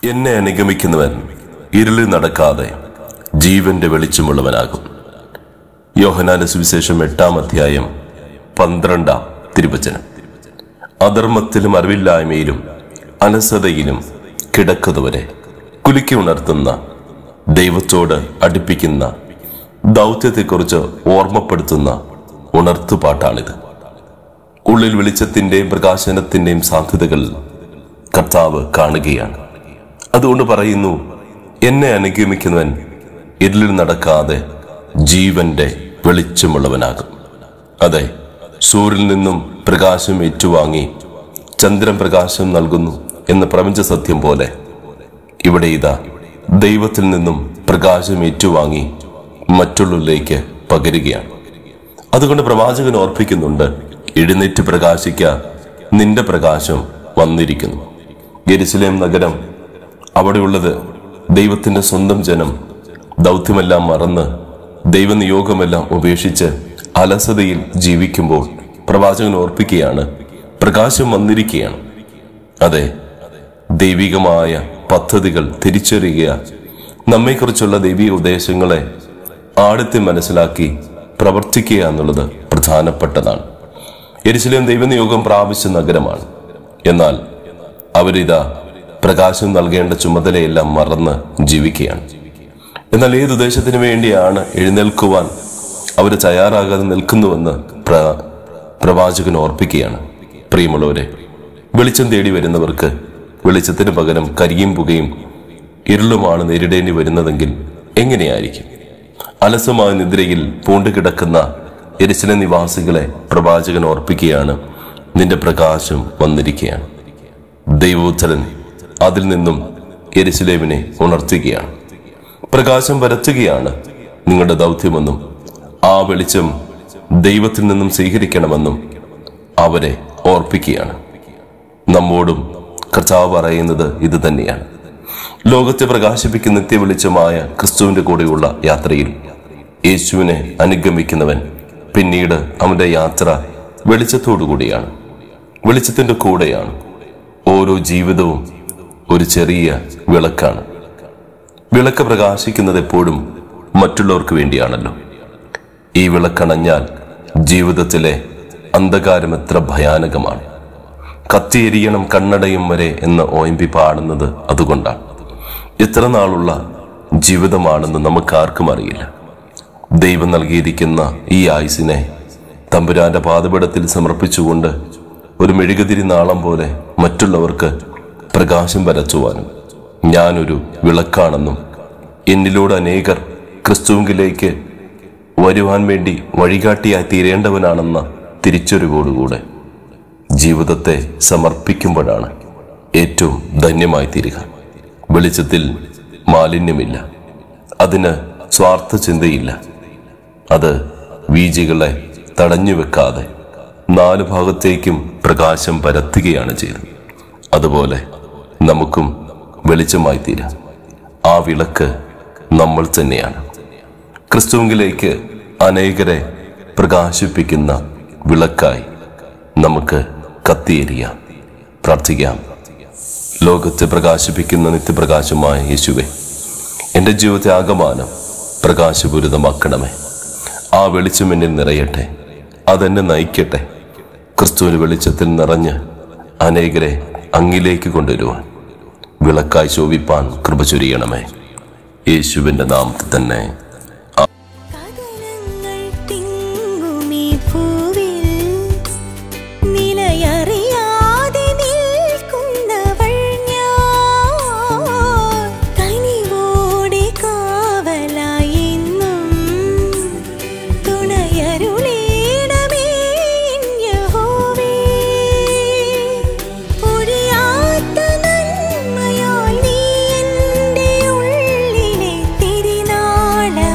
എന്നെ അനുഗമിക്കുന്നവൻ ഇരുളിൽ നടക്കാതെ ജീവന്റെ വെളിച്ചമുള്ളവനാകും യോഹനാന്റെ സുവിശേഷം എട്ടാം അധ്യായം പന്ത്രണ്ടാം തിരുവചനം അധർമ്മത്തിലും അറിവില്ലായ്മയിലും അലസതയിലും കിടക്കുന്നവരെ കുലുക്കി ഉണർത്തുന്ന ദൈവത്തോട് അടുപ്പിക്കുന്ന ദൗത്യത്തെക്കുറിച്ച് ഓർമ്മപ്പെടുത്തുന്ന ഉണർത്തുപാട്ടാണിത് ഉള്ളിൽ വെളിച്ചത്തിന്റെയും പ്രകാശനത്തിന്റെയും സാധ്യതകൾ കർത്താവ് കാണുകയാണ് അതുകൊണ്ട് പറയുന്നു എന്നെ അനുഗമിക്കുന്നവൻ ഇരുളിൽ നടക്കാതെ ജീവന്റെ വെളിച്ചമുള്ളവനാകും അതെ സൂര്യനിൽ നിന്നും പ്രകാശം ഏറ്റുവാങ്ങി ചന്ദ്രൻ പ്രകാശം നൽകുന്നു എന്ന പ്രപഞ്ച സത്യം പോലെ ഇവിടെ ഇതാ ദൈവത്തിൽ നിന്നും പ്രകാശം ഏറ്റുവാങ്ങി മറ്റുള്ളവരിലേക്ക് പകരുകയാണ് അതുകൊണ്ട് പ്രവാചകൻ ഓർപ്പിക്കുന്നുണ്ട് എഴുന്നേറ്റ് പ്രകാശിക്ക നിന്റെ പ്രകാശം വന്നിരിക്കുന്നു യെരുസലേം നഗരം അവിടെയുള്ളത് ദൈവത്തിന്റെ സ്വന്തം ജനം ദൗത്യമെല്ലാം മറന്ന് ദൈവനിയോഗമെല്ലാം ഉപേക്ഷിച്ച് അലസതയിൽ ജീവിക്കുമ്പോൾ പ്രവാചകൻ ഓർപ്പിക്കുകയാണ് പ്രകാശം വന്നിരിക്കുകയാണ് അതെ ദൈവികമായ പദ്ധതികൾ തിരിച്ചറിയുക നമ്മെക്കുറിച്ചുള്ള ദൈവിക ഉദ്ദേശങ്ങളെ ആഴത്തിൽ മനസ്സിലാക്കി പ്രവർത്തിക്കുക എന്നുള്ളത് പ്രധാനപ്പെട്ടതാണ് എരിശിലേം ദൈവനിയോഗം പ്രാപിച്ച നഗരമാണ് എന്നാൽ അവരിതാ പ്രകാശം നൽകേണ്ട ചുമതലയെല്ലാം മറന്ന് ജീവിക്കുകയാണ് എന്നാൽ ഏത് ഉദ്ദേശത്തിന് വേണ്ടിയാണ് എഴുന്നേൽക്കുവാൻ അവർ തയ്യാറാകാതെ നിൽക്കുന്നുവെന്ന് പ്ര പ്രവാചകൻ ഓർപ്പിക്കുകയാണ് പ്രിയമുള്ളവരെ വെളിച്ചം തേടി വരുന്നവർക്ക് വെളിച്ചത്തിന് പകരം കരിയും പുകയും ഇരുളുമാണ് നേരിടേണ്ടി വരുന്നതെങ്കിൽ എങ്ങനെയായിരിക്കും അലസമായ നിദ്രയിൽ പൂണ്ടുകിടക്കുന്ന എരിശില നിവാസികളെ പ്രവാചകൻ ഓർപ്പിക്കുകയാണ് നിന്റെ പ്രകാശം വന്നിരിക്കുകയാണ് ദൈവോത്തരൻ അതിൽ നിന്നും എരിശിലേവിനെ ഉണർത്തുകയാണ് പ്രകാശം പരത്തുകയാണ് നിങ്ങളുടെ ദൗത്യമെന്നും ആ വെളിച്ചം ദൈവത്തിൽ നിന്നും സ്വീകരിക്കണമെന്നും അവരെ ഓർപ്പിക്കുകയാണ് നമ്മോടും കർത്താവ് പറയുന്നത് ഇത് തന്നെയാണ് ലോകത്തെ പ്രകാശിപ്പിക്കുന്ന നിത്യവെളിച്ചമായ ക്രിസ്തുവിന്റെ കൂടെയുള്ള യാത്രയിൽ യേശുവിനെ അനുഗമിക്കുന്നവൻ പിന്നീട് അവന്റെ യാത്ര വെളിച്ചത്തോടു കൂടിയാണ് വെളിച്ചത്തിന്റെ കൂടെയാണ് ഓരോ ജീവിതവും ഒരു ചെറിയ വിളക്കാണ് വിളക്ക് പ്രകാശിക്കുന്നത് എപ്പോഴും മറ്റുള്ളവർക്ക് വേണ്ടിയാണല്ലോ ഈ വിളക്കണഞ്ഞാൽ ജീവിതത്തിലെ അന്ധകാരം എത്ര ഭയാനകമാണ് കത്തിയെരിയണം കണ്ണടയും വരെ എന്ന് ഓയമ്പി പാടുന്നത് അതുകൊണ്ടാണ് എത്ര നാളുള്ള ജീവിതമാണെന്ന് നമുക്കാർക്കും അറിയില്ല ദൈവം നൽകിയിരിക്കുന്ന ഈ ആയുസിനെ തമ്പുരാന്റെ പാതപീഠത്തിൽ സമർപ്പിച്ചുകൊണ്ട് ഒരു മെഴുകുതിരി നാളം പോലെ മറ്റുള്ളവർക്ക് പ്രകാശം പരത്തുവാനും ഞാനൊരു വിളക്കാണെന്നും എന്നിലൂടെ അനേകർ ക്രിസ്തുവിലേക്ക് വരുവാൻ വേണ്ടി വഴികാട്ടിയായി തീരേണ്ടവനാണെന്ന തിരിച്ചറിവോടുകൂടെ ജീവിതത്തെ സമർപ്പിക്കുമ്പോഴാണ് ഏറ്റവും ധന്യമായി തീരുക വെളിച്ചത്തിൽ മാലിന്യമില്ല അതിന് സ്വാർത്ഥ ചിന്തയില്ല അത് വീജികളെ തടഞ്ഞു വെക്കാതെ നാല് ഭാഗത്തേക്കും പ്രകാശം പരത്തുകയാണ് ചെയ്തത് അതുപോലെ നമുക്കും വെളിച്ചമായി തീരാം ആ വിളക്ക് നമ്മൾ തന്നെയാണ് ക്രിസ്തുവിലേക്ക് അനേകരെ പ്രകാശിപ്പിക്കുന്ന വിളക്കായി നമുക്ക് കത്തിയേരിയാം പ്രാർത്ഥിക്കാം ലോകത്തെ പ്രകാശിപ്പിക്കുന്ന നിത്യപ്രകാശമായ യേശുവെ എൻ്റെ ജീവിതത്തെ ആകമാനം പ്രകാശപൂരിതമാക്കണമേ ആ വെളിച്ചം എന്നിൽ നിറയട്ടെ അതെന്നെ നയിക്കട്ടെ ക്രിസ്തുവിന് വെളിച്ചത്തിൽ നിറഞ്ഞ് അനേകരെ അങ്ങിലേക്ക് കൊണ്ടുവരുവാൻ വിളക്കായി ശോഭിപ്പാൻ കൃപ ചൊരിയണമേ യേശുവിൻ്റെ നാമത്തിൽ തന്നെ കഥനങ്ങൾ തിങ്ങുമീ ഭൂവിൽ നിലയറിയാതെ നിൽക്കുന്നവൾ ഞാൻ കനിവോടെ കാവലായി എന്നും തുണയരുളേണമേ യഹോവേ ഒഴിയാത്ത നന്മയാൽ നീ എൻ്റെ ഉള്ളിലെ തിരുനാളമായി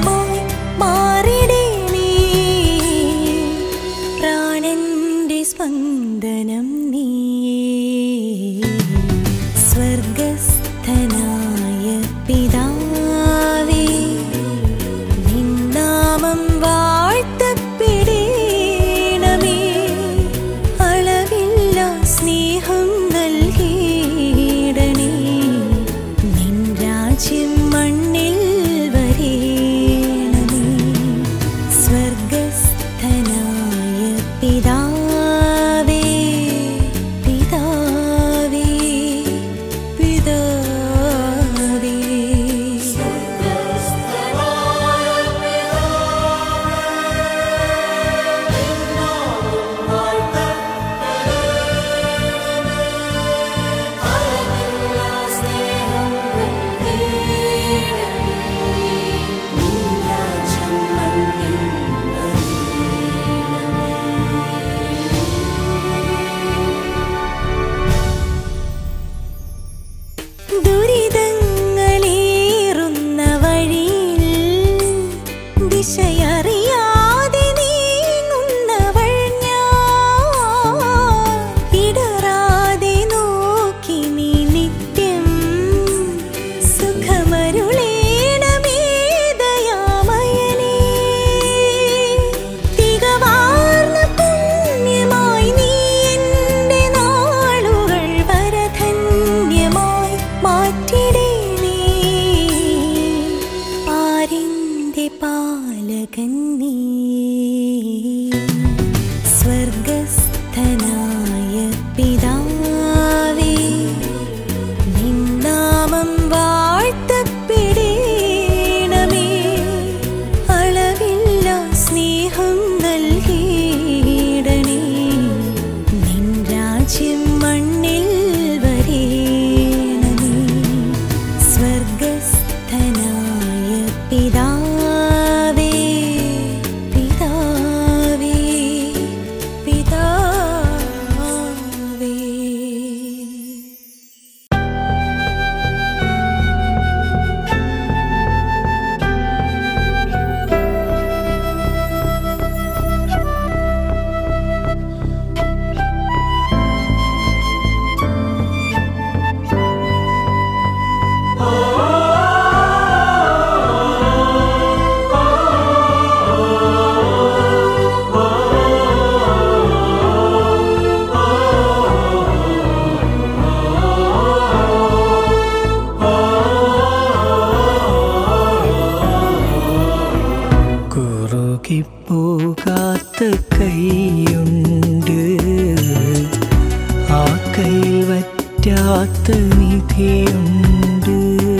തീരാത്ത നിധിയുണ്ട്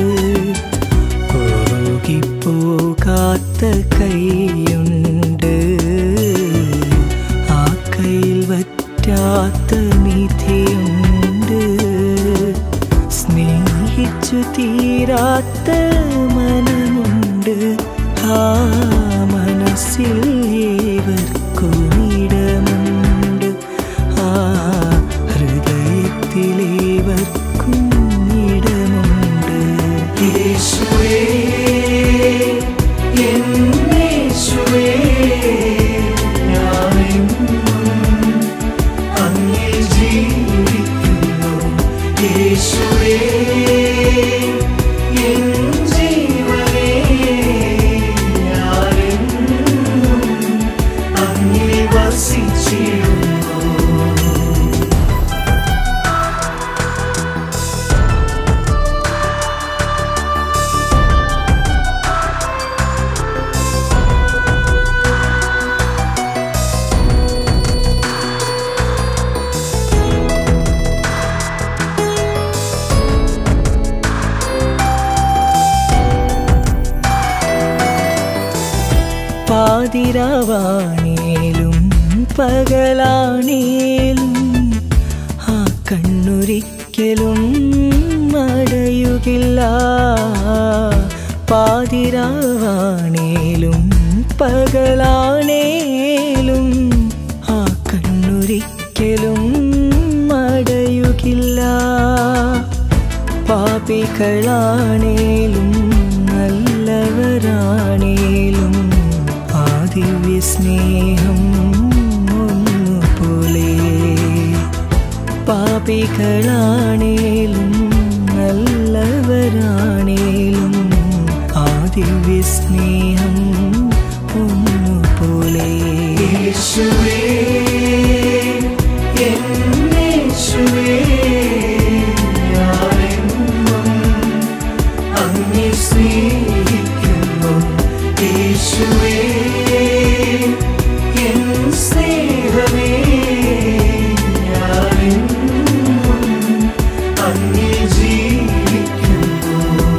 കുറുകിപ്പോകാത്ത കൈയുണ്ട് ആ കയ്യിൽ വറ്റാത്ത നിധിയുണ്ട് സ്നേഹിച്ചു തീരാത്ത മനമുണ്ട് ആ മനസ്സിൽ ഏവർക്കും ഇടമുണ്ട് ആ ഹൃദയത്തിലേവർക്കും ഇടമുണ്ട് യേശുവേ എന്നേശുവേ ഞാനെന്നും അങ്ങിൽ ജീവിക്കുന്നു യേശുവേ എൻ ജീവനേ ഞാനെന്നും അങ്ങിൽ വസിച്ചിരുന്നു പാതിരാവാണേലും പകലാണേലും ആ കണ്ണൊരിക്കലും അടയുകില്ല പാതിരാവാണേലും പകലാണേലും ആ കണ്ണൊരിക്കലും അടയുകില്ല പാപികളാണേലും നല്ലവരാണേലും ആ ദിവ്യ സ്നേഹം ഒന്നുപോലെ പാപികളാണേലും നല്ലവരാണേലും ആ ദിവ്യ സ്നേഹം ഒന്നുപോലെ യേശുവേ എന്നേശുവേ ഞാനെന്നും അങ്ങേ സ്നേഹിക്കുന്നു യേശുവേ എൻ സ്നേഹമേ ഞാനെന്നും അങ്ങേ ജീവിക്കുന്നു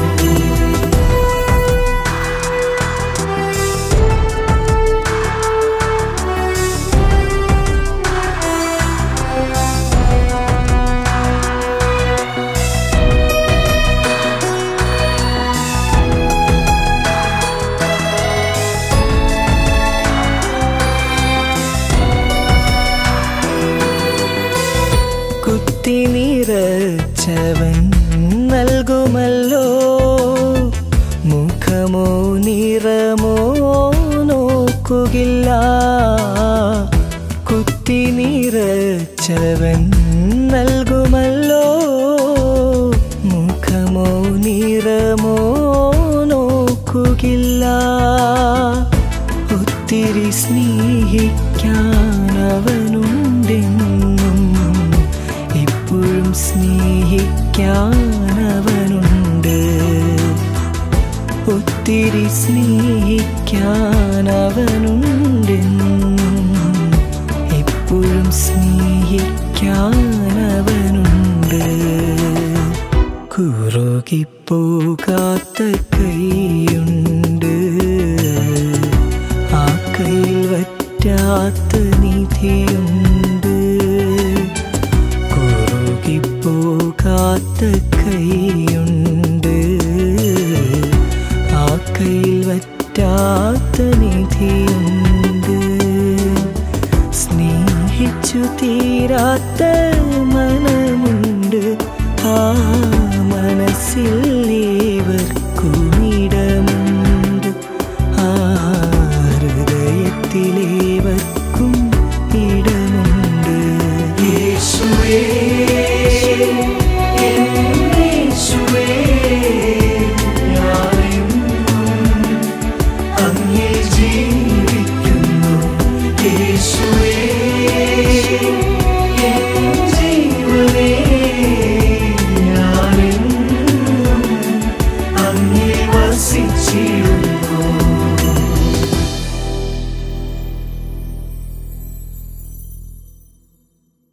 കുത്തി നിറച്ചവൻ നൽകുമല്ലോ മുഖമോ നിറമോ നോക്കുകില്ല കുത്തി നിറച്ചവൻ നൽകുമല്ലോ മുഖമോ നിറമോ നോക്കുകില്ല ഒത്തിരി സ്നേഹിക്കാൻ അവനുണ്ടെന്നും ഇപ്പോഴും സ്നേഹിക്കാൻ അവനുണ്ട് ഒത്തിരി സ്നേഹിക്കാൻ അവനുണ്ടെന്നും എപ്പോഴും സ്നേഹിക്കാൻ അവനുണ്ട് കുറുകിപ്പോകാത്ത കൈയുണ്ട് ആ കയ്യിൽ വറ്റാത്ത നിധിയുണ്ട് കുറുകിപ്പോകാത്ത കൈയുണ്ട് ആ കയ്യിൽ വറ്റാത്ത നിധിയുണ്ട് സ്നേഹിച്ചു തീരാത്ത മനമുണ്ട് ആ മനസ്സിൽ ഏവർക്കും